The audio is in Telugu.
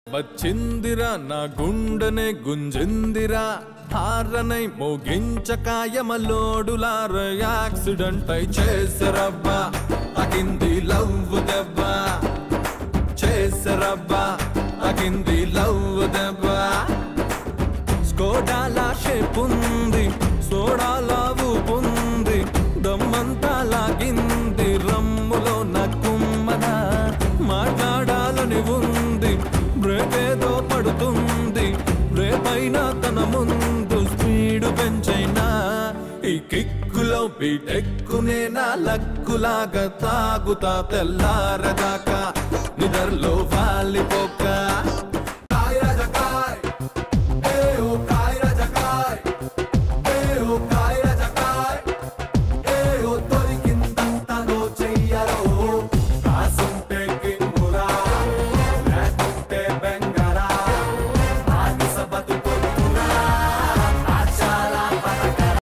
వచ్చిందిరా నా గుండెనే గుంజిందిరా హారనై మోగించకాయమలోడులార యాక్సిడెంట్ అయి చేసరబ్బా తగింది లవ్ దెబ్బ చేసరబ్బా తగింది లవ్ దెబ్బ స్కోడాలా షేప్ ఉంది సోడాలా ఊపుంది దమ్మంతా లాగింది రమ్ములో నా కుమ్మన మాట్లాడాలని ఉంది బ్రేక్ ఏదో పడుతుంది రేపైనా తన ముందు స్పీడ్ పెంచైనా ఈ కిక్కులో బీటెక్కునే నా లక్కులాగా తాగుతా తెల్లారదాకా నిద్రలో వాలిపోక